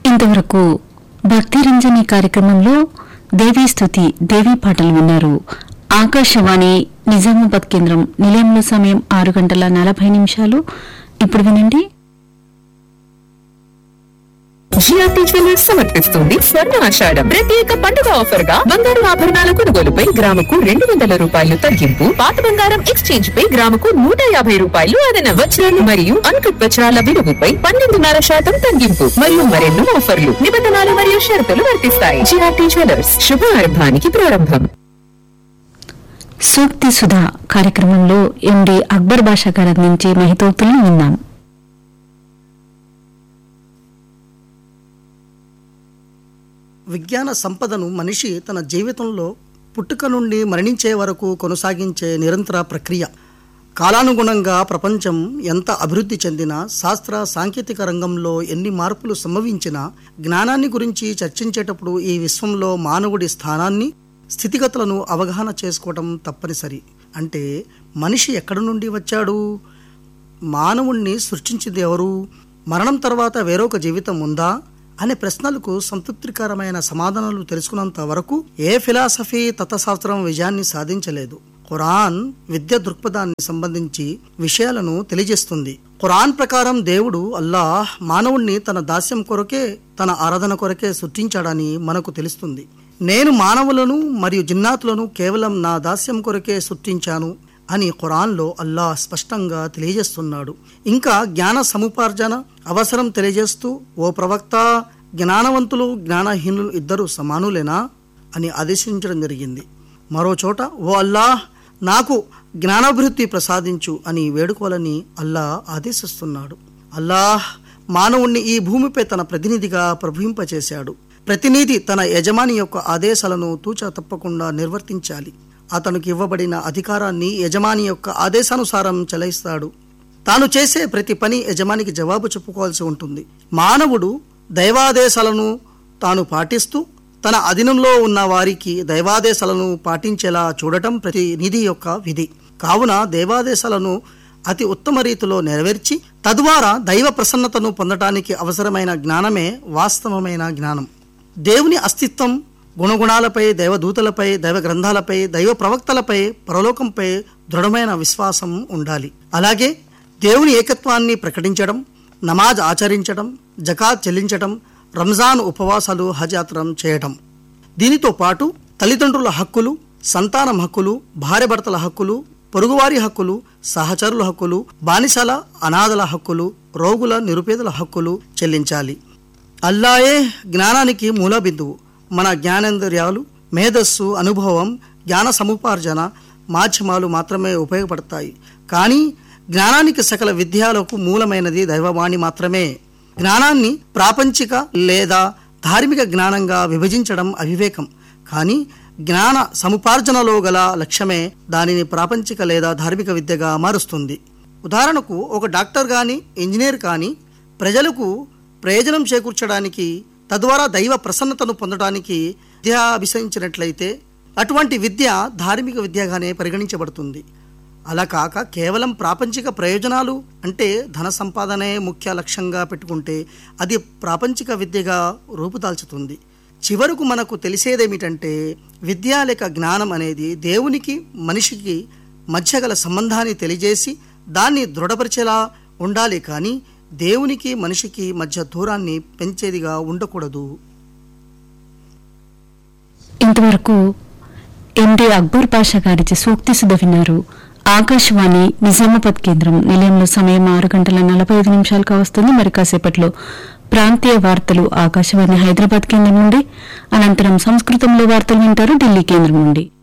ఇంతవరకు భక్తి రంజని కార్యక్రమంలో దేవీ స్తుతి దేవీ పాటలు విన్నారు ఆకాశవాణి నిజామాబాద్ కేంద్రం నిలయంలో సమయం ఆరు గంటల నలభై నిమిషాలు ఇప్పుడు వినండి జిఆర్టీ జ్యువెలర్స్ సమర్పిస్తుంది స్వర్ణ ఆషాఢం ప్రత్యేక పండుగ ఆఫర్ గా బంగారు ఆభరణాల కొనుగోలుపై గ్రాముకు రెండు వందల రూపాయలు తగ్గింపు పాత బంగారం ఎక్స్చేంజ్ పై గ్రాముకు నూట యాభై రూపాయలు అదన వజ్రాలు మరియు అన్కట్ వజ్రాల విలువపై పన్నెండున్నర శాతం తగ్గింపు మరియు మరెన్నో ఆఫర్లు నిబంధనలు మరియు షరతులు వర్తిస్తాయి జిఆర్టీ జ్యువెలర్స్ శుభారంభానికి ప్రారంభం సూక్తి సుధా కార్యక్రమంలో ఎండి అక్బర్ బాషా గారు అందించే మహితోక్తులను విన్నాం విజ్ఞాన సంపదను మనిషి తన జీవితంలో పుట్టుక నుండి మరణించే వరకు కొనసాగించే నిరంతర ప్రక్రియ కాలానుగుణంగా ప్రపంచం ఎంత అభివృద్ధి చెందినా శాస్త్ర సాంకేతిక రంగంలో ఎన్ని మార్పులు సంభవించినా జ్ఞానాన్ని గురించి చర్చించేటప్పుడు ఈ విశ్వంలో మానవుడి స్థానాన్ని స్థితిగతులను అవగాహన చేసుకోవటం తప్పనిసరి అంటే మనిషి ఎక్కడి నుండి వచ్చాడు మానవుణ్ణి సృష్టించింది ఎవరు మరణం తర్వాత వేరొక జీవితం ఉందా అనే ప్రశ్నలకు సంతృప్తికరమైన సమాధానాలు తెలుసుకున్నంత వరకు ఏ ఫిలాసఫీ తత్వశాస్త్రం విజయాన్ని సాధించలేదు ఖురాన్ విద్య దృక్పథాన్ని సంబంధించి విషయాలను తెలియజేస్తుంది ఖురాన్ ప్రకారం దేవుడు అల్లాహ్ మానవుణ్ణి తన దాస్యం కొరకే తన ఆరాధన కొరకే సృష్టించాడని మనకు తెలుస్తుంది నేను మానవులను మరియు జిన్నాతులను కేవలం నా దాస్యం కొరకే సృష్టించాను అని ఖురాన్లో అల్లాహ్ స్పష్టంగా తెలియజేస్తున్నాడు ఇంకా జ్ఞాన సముపార్జన అవసరం తెలియజేస్తూ ఓ ప్రవక్త జ్ఞానవంతులు జ్ఞానహీనులు ఇద్దరు సమానులేనా అని ఆదేశించడం జరిగింది మరో చోట ఓ అల్లాహ్ నాకు జ్ఞానాభివృద్ధి ప్రసాదించు అని వేడుకోవాలని అల్లాహ్ ఆదేశిస్తున్నాడు అల్లాహ్ మానవుణ్ణి ఈ భూమిపై తన ప్రతినిధిగా ప్రభవింపచేశాడు ప్రతినిధి తన యజమాని యొక్క ఆదేశాలను తూచా తప్పకుండా నిర్వర్తించాలి అతనికి ఇవ్వబడిన అధికారాన్ని యజమాని యొక్క ఆదేశానుసారం చెలాయిస్తాడు తాను చేసే ప్రతి పని యజమానికి జవాబు చెప్పుకోవాల్సి ఉంటుంది మానవుడు దైవాదేశాలను తాను పాటిస్తూ తన అధీనంలో ఉన్న వారికి దైవాదేశాలను పాటించేలా చూడటం ప్రతినిధి యొక్క విధి కావున దైవాదేశాలను అతి ఉత్తమ రీతిలో నెరవేర్చి తద్వారా దైవ ప్రసన్నతను పొందటానికి అవసరమైన జ్ఞానమే వాస్తవమైన జ్ఞానం దేవుని అస్తిత్వం గుణగుణాలపై దైవదూతలపై దైవ గ్రంథాలపై దైవ ప్రవక్తలపై పరలోకంపై దృఢమైన విశ్వాసం ఉండాలి అలాగే దేవుని ఏకత్వాన్ని ప్రకటించడం నమాజ్ ఆచరించడం జకాత్ చెల్లించడం రంజాన్ ఉపవాసాలు హజ్ యాత్రం చేయటం దీనితో పాటు తల్లిదండ్రుల హక్కులు సంతానం హక్కులు భార్యభర్తల హక్కులు పొరుగువారి హక్కులు సహచరుల హక్కులు బానిసల అనాథల హక్కులు రోగుల నిరుపేదల హక్కులు చెల్లించాలి అల్లాయే జ్ఞానానికి మూల బిందువు మన జ్ఞానేంద్రియాలు మేధస్సు అనుభవం జ్ఞాన సముపార్జన మాధ్యమాలు మాత్రమే ఉపయోగపడతాయి కానీ జ్ఞానానికి సకల విద్యాలకు మూలమైనది దైవవాణి మాత్రమే జ్ఞానాన్ని ప్రాపంచిక లేదా ధార్మిక జ్ఞానంగా విభజించడం అవివేకం కానీ జ్ఞాన సముపార్జనలో గల లక్ష్యమే దానిని ప్రాపంచిక లేదా ధార్మిక విద్యగా మారుస్తుంది ఉదాహరణకు ఒక డాక్టర్ కానీ ఇంజనీర్ కానీ ప్రజలకు ప్రయోజనం చేకూర్చడానికి తద్వారా దైవ ప్రసన్నతను పొందడానికి విద్య అభిసరించినట్లయితే అటువంటి విద్య ధార్మిక విద్యగానే పరిగణించబడుతుంది అలా కాక కేవలం ప్రాపంచిక ప్రయోజనాలు అంటే ధన సంపాదనే ముఖ్య లక్ష్యంగా పెట్టుకుంటే అది ప్రాపంచిక విద్యగా రూపుదాల్చుతుంది చివరకు మనకు తెలిసేదేమిటంటే విద్య లేక జ్ఞానం అనేది దేవునికి మనిషికి మధ్య గల సంబంధాన్ని తెలియజేసి దాన్ని దృఢపరిచేలా ఉండాలి కానీ దేవునికి మనిషికి మధ్య దూరాన్ని పెంచేదిగా ఉండకూడదు ఇంతవరకు ఎండి అక్బర్ పాషా గారిచే సూక్తి సుధ విన్నారు ఆకాశవాణి నిజామాబాద్ కేంద్రం నిలయంలో సమయం ఆరు గంటల నలభై ఐదు నిమిషాలుగా వస్తుంది మరి కాసేపట్లో ప్రాంతీయ వార్తలు ఆకాశవాణి హైదరాబాద్ కేంద్రం నుండి అనంతరం సంస్కృతంలో వార్తలు వింటారు ఢిల్లీ కేంద్రం నుండి